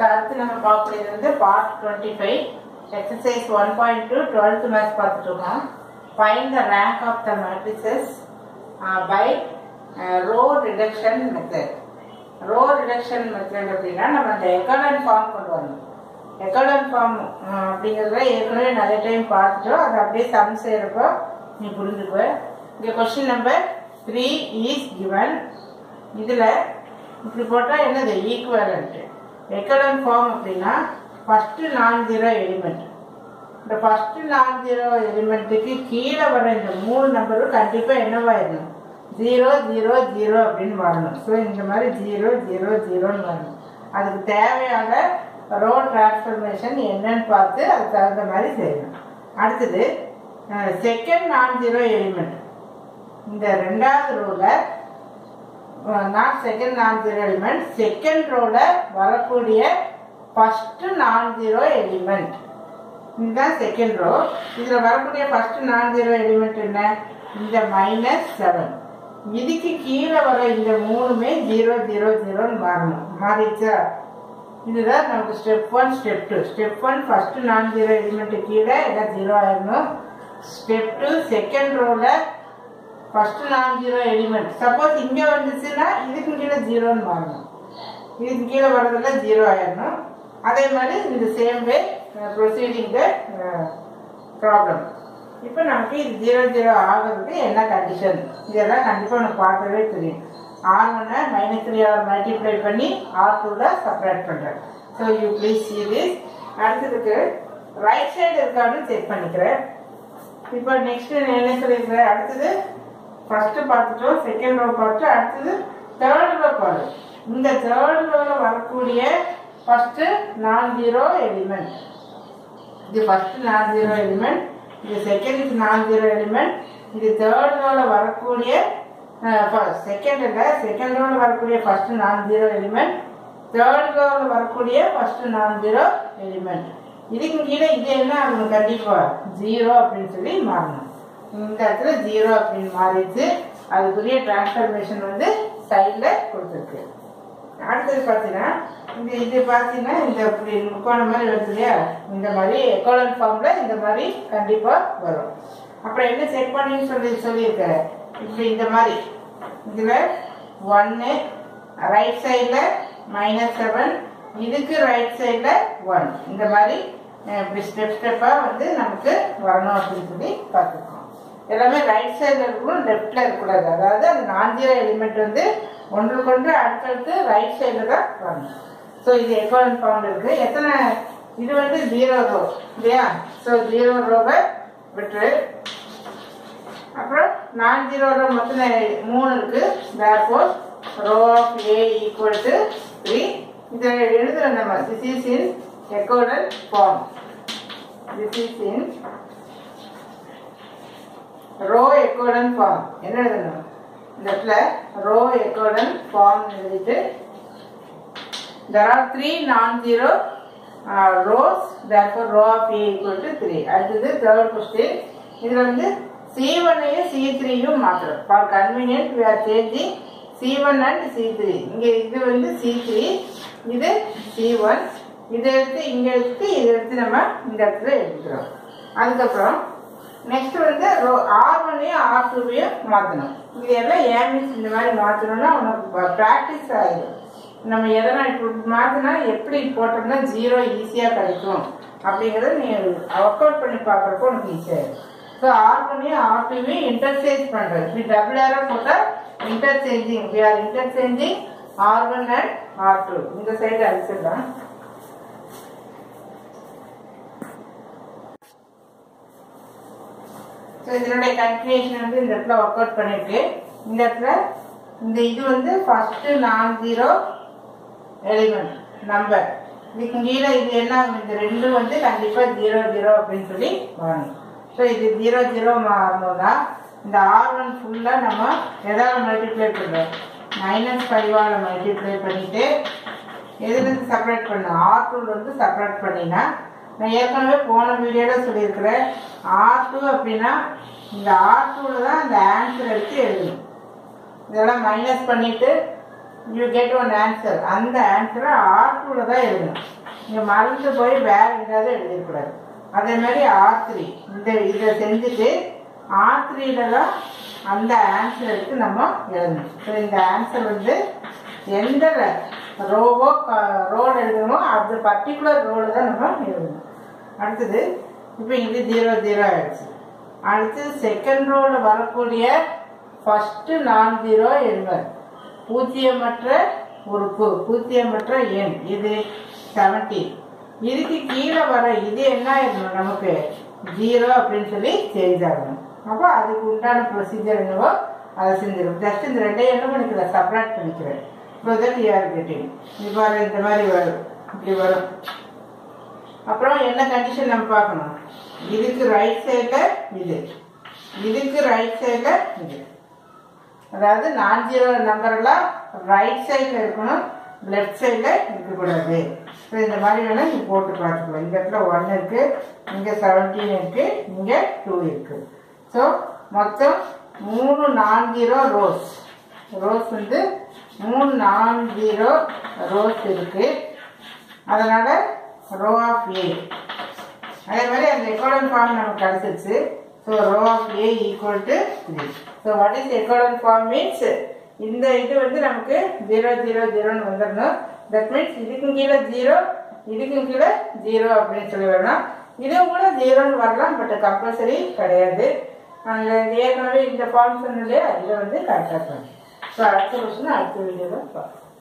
அடுத்து நம்ம பார்க்கக்கூடியது வந்து part twenty five exercise one point two twelfth maths பார்த்துட்டு இருக்கோம் find the rank of the matrices by row reduction method row reduction method அப்படின்னா நம்ம அந்த எக்கடன் ஃபார்ம் கொண்டு வரணும் எக்கடன் ஃபார்ம் அப்படிங்கிறத ஏற்கனவே நிறைய டைம் பார்த்துட்டோம் அதை அப்படியே சம் செய்கிறப்போ நீ புரிஞ்சுக்குவ இங்கே question number three is given இதில் இப்படி போட்டால் என்னது ஈக்குவலண்ட் எக்கடன் ஃபார்ம் அப்படின்னா ஃபஸ்ட்டு நான் ஜீரோ எலிமெண்ட் இந்த ஃபஸ்ட்டு நான் ஜீரோ எலிமெண்ட்டுக்கு கீழே வர இந்த மூணு நம்பரும் கண்டிப்பாக என்னவாயிடணும் ஜீரோ ஜீரோ ஜீரோ அப்படின்னு வரணும் ஸோ இந்த மாதிரி ஜீரோ ஜீரோ ஜீரோன்னு வரணும் அதுக்கு தேவையான ரோ டிரான்ஸ்ஃபர்மேஷன் என்னன்னு பார்த்து அதுக்கு தகுந்த மாதிரி செய்யணும் அடுத்தது செகண்ட் நான் ஜீரோ எலிமெண்ட் இந்த ரெண்டாவது ரோவில் not second non zero element second ரோல வரக்கூடிய ஃபர்ஸ்ட் நான் ஜீரோ எலிமெண்ட் இதுதான் செகண்ட் ரோ இதில் வரக்கூடிய ஃபர்ஸ்ட் நான் ஜீரோ எலிமெண்ட் என்ன இந்த மைனஸ் செவன் இதுக்கு கீழே வர இந்த மூணுமே ஜீரோ ஜீரோ ஜீரோன்னு மாறணும் மாறிச்சா இதுதான் நமக்கு step one step two step one first non zero element கீழே எல்லாம் ஜீரோ ஆயிடணும் ஸ்டெப் டூ செகண்ட் ரோவில் first non zero element suppose இங்கே வந்துச்சுன்னா இதுக்கு கீழே ஜீரோன்னு மாறணும் இதுக்கு கீழே வர்றதுல ஜீரோ ஆயிடணும் அதே மாதிரி இந்த same way proceeding the problem இப்போ நமக்கு இது ஜீரோ ஜீரோ ஆகிறதுக்கு என்ன கண்டிஷன் இதெல்லாம் கண்டிப்பாக உனக்கு பார்க்கவே தெரியும் ஆர் ஒன்னை மைனஸ் த்ரீ ஆர் மல்டிப்ளை பண்ணி ஆர் டூவில் செப்பரேட் பண்ணுறேன் so you please see this அடுத்ததுக்கு ரைட் சைடு இருக்கான்னு செக் பண்ணிக்கிறேன் இப்போ நெக்ஸ்ட் என்ன சொல்லியிருக்கிறேன் அடுத்தது ஃபர்ஸ்ட் பார்த்துட்டோம் செகண்ட் ரோ பார்த்து அடுத்தது தேர்ட் ரோ பாரு இந்த தேர்ட் ரோல வரக்கூடிய ஃபர்ஸ்ட் நான் ஜீரோ எலிமெண்ட் இது ஃபர்ஸ்ட் நான் ஜீரோ எலிமெண்ட் இது செகண்ட் நான் ஜீரோ எலிமெண்ட் இது தேர்ட் ரோல வரக்கூடிய செகண்ட் இல்லை செகண்ட் ரோல வரக்கூடிய first non zero element third ரோல வரக்கூடிய ஃபர்ஸ்ட் நான் ஜீரோ எலிமெண்ட் இதுக்கு கீழே இது என்ன ஆகணும் கண்டிப்பா ஜீரோ அப்படின்னு சொல்லி மாறணும் இந்த இடத்துல ஜீரோ அப்படின்னு மாறிடுச்சு அதுக்குரிய டிரான்ஸ்ஃபர்மேஷன் வந்து சைடில் கொடுத்துருக்கு அடுத்தது பார்த்தீங்கன்னா இந்த இது பார்த்தீங்கன்னா இந்த இப்படி முக்கோணம் மாதிரி வருது இல்லையா இந்த மாதிரி எக்கோலன் ஃபார்மில் இந்த மாதிரி கண்டிப்பாக வரும் அப்புறம் என்ன செக் பண்ணின்னு சொல்லி சொல்லியிருக்காரு இப்படி இந்த மாதிரி இதில் ஒன்று ரைட் சைடில் மைனஸ் செவன் இதுக்கு ரைட் சைடில் ஒன் இந்த மாதிரி இப்படி ஸ்டெப் ஸ்டெப்பாக வந்து நமக்கு வரணும் அப்படின்னு சொல்லி பார்த்துருக்கோம் எல்லாமே ரைட் சைடில் இருக்கணும் லெஃப்டில் இருக்கக்கூடாது அதாவது அந்த நான் ஜீரோ எலிமெண்ட் வந்து ஒன்றுக்கொன்று அடுத்தடுத்து ரைட் சைடில் தான் வரணும் ஸோ இது எக்கோலன் ஃபார்ம் இருக்குது எத்தனை இது வந்து ஜீரோ ரோ இல்லையா ஸோ ஜீரோ ரோவை விட்டு அப்புறம் நான் ஜீரோ ரோ மொத்தம் மூணு இருக்கு therefore row of A equal to three இதை எழுதுறோம் நம்ம this is in எக்கோடல் form this is in row எக்கோடன் form என்ன எழுதணும் இந்த இடத்துல ரோ எக்கோடன் ஃபார்ம் எழுதிட்டு there are three non-zero uh, rows therefore row of a equal to 3 அடுத்தது third question இதுல வந்து c1 ஐயும் c3 யும் மாத்திரம் for convenient we are changing c1 and c3 இங்க இது வந்து c3 இது c1 இதை எடுத்து இங்க எடுத்து இதை எடுத்து நம்ம இந்த இடத்துல எடுக்கிறோம் அதுக்கப்புறம் நெக்ஸ்ட் வந்து ஆர் ஒன்னையும் ஆர் டூவையும் மாற்றணும் இது எல்லாம் ஏமிஸ் இந்த மாதிரி மாற்றணும்னா உனக்கு ப்ராக்டிஸ் ஆகிடும் நம்ம எதனா இப்படி மாற்றினா எப்படி போட்டோம்னா ஜீரோ ஈஸியாக கிடைக்கும் அப்படிங்கிறத நீ ஒர்க் அவுட் பண்ணி பார்க்குறப்போ உனக்கு ஈஸியாக இருக்கும் ஸோ ஆர் ஒன்னையும் ஆர் டூவையும் இன்டர்சேஞ்ச் பண்ணுறது இப்படி டபுள் ஏரோ போட்டால் interchanging we are interchanging R one and R two இந்த சைடு அடிச்சிடலாம் ஸோ இதனுடைய கன்ஃபியூஷன் வந்து இந்த இடத்துல ஒர்க் அவுட் பண்ணிருக்கு இந்த இடத்துல இந்த இது வந்து first non zero element number இதுக்கு கீழே இது என்ன இந்த ரெண்டும் வந்து கண்டிப்பாக ஜீரோ ஜீரோ அப்படின்னு சொல்லி வரணும் ஸோ இது ஜீரோ ஜீரோ மாறணும்னா இந்த ஆர் ஒன் ஃபுல்லாக நம்ம எதாவது மல்டிப்ளை பண்ணுறோம் மைனஸ் ஃபைவால் மல்டிப்ளை பண்ணிட்டு எதுலேருந்து செப்பரேட் பண்ணணும் ஆர் டூலேருந்து செப்பரேட் பண்ணினா நான் ஏற்கனவே போன வீடியோவில் சொல்லியிருக்கிறேன் ஆர் டூ அப்படின்னா இந்த ஆர் டூவில் தான் அந்த ஆன்சர் எடுத்து எழுதணும் இதெல்லாம் மைனஸ் பண்ணிவிட்டு யூ கெட் ஒன் ஆன்சர் அந்த ஆன்சரை ஆர் டூவில் தான் எழுதணும் நீங்கள் மறந்து போய் வேற எங்கேயாவது எழுதிடக்கூடாது அதே மாதிரி ஆர் த்ரீ இந்த இதை செஞ்சுட்டு ஆர் த்ரீல தான் அந்த ஆன்சர் எடுத்து நம்ம எழுதணும் ஸோ இந்த ஆன்சர் வந்து எந்த ரோவோ ரோடு எழுதணுமோ அது பர்டிகுலர் ரோடு தான் நம்ம எழுதணும் அடுத்தது இப்போ இது ஜீரோ ஜீரோ ஆயிடுச்சு அடுத்து செகண்ட் ரோவில் வரக்கூடிய ஃபஸ்ட்டு நான் ஜீரோ என்பது பூஜ்ஜியமற்ற உறுப்பு பூஜ்ஜியமற்ற எண் இது செவன்டீன் இதுக்கு கீழே வர இது என்ன ஆயிடணும் நமக்கு ஜீரோ அப்படின்னு சொல்லி செய்தாகணும் அப்போ அதுக்கு உண்டான ப்ரொசீஜர் என்னவோ அதை செஞ்சிடும் ஜஸ்ட் இந்த ரெண்டையும் என்ன பண்ணிக்கிறேன் செப்பரேட் பண்ணிக்கிறேன் இப்போ தட் யூஆர் கெட்டிங் இப்போ இந்த மாதிரி வரும் இப்படி வரும் அப்புறம் என்ன கண்டிஷன் நம்ம பார்க்கணும் இதுக்கு ரைட் சைடில் இது இதுக்கு ரைட் சைடில் இது அதாவது நான் ஜீரோ நம்பர்லாம் ரைட் சைடில் இருக்கணும் லெஃப்ட் சைடில் இருக்கக்கூடாது ஸோ இந்த மாதிரி வேணால் நீங்கள் போட்டு பார்த்துக்கலாம் இந்த இடத்துல ஒன் இருக்குது இங்கே செவன்டீன் இருக்குது இங்கே டூ இருக்குது ஸோ மொத்தம் மூணு நான் ஜீரோ ரோஸ் ரோஸ் வந்து மூணு நான் ஜீரோ ரோஸ் இருக்குது அதனால் ரோ ஆஃப் ஏ அதே மாதிரி அந்த எக்கோடன் ஃபார்ம் நமக்கு கிடைச்சிருச்சு so row of A equal to three so what is எக்கோடன் ஃபார்ம் மீன்ஸ் இந்த இது வந்து நமக்கு ஜீரோ ஜீரோ ஜீரோன்னு வந்துடணும் தட் மீன்ஸ் இதுக்கும் கீழே ஜீரோ இதுக்கும் கீழே ஜீரோ அப்படின்னு சொல்லி வரணும் இதுவும் கூட ஜீரோன்னு வரலாம் பட் கம்பல்சரி கிடையாது நாங்கள் ஏற்கனவே இந்த ஃபார்ம் சொன்னோம் இல்லையா இதை வந்து கரெக்டாக பண்ணணும் ஸோ அடுத்த கொஸ்டின் அடுத்த வீடியோவில் பார்க்கலாம்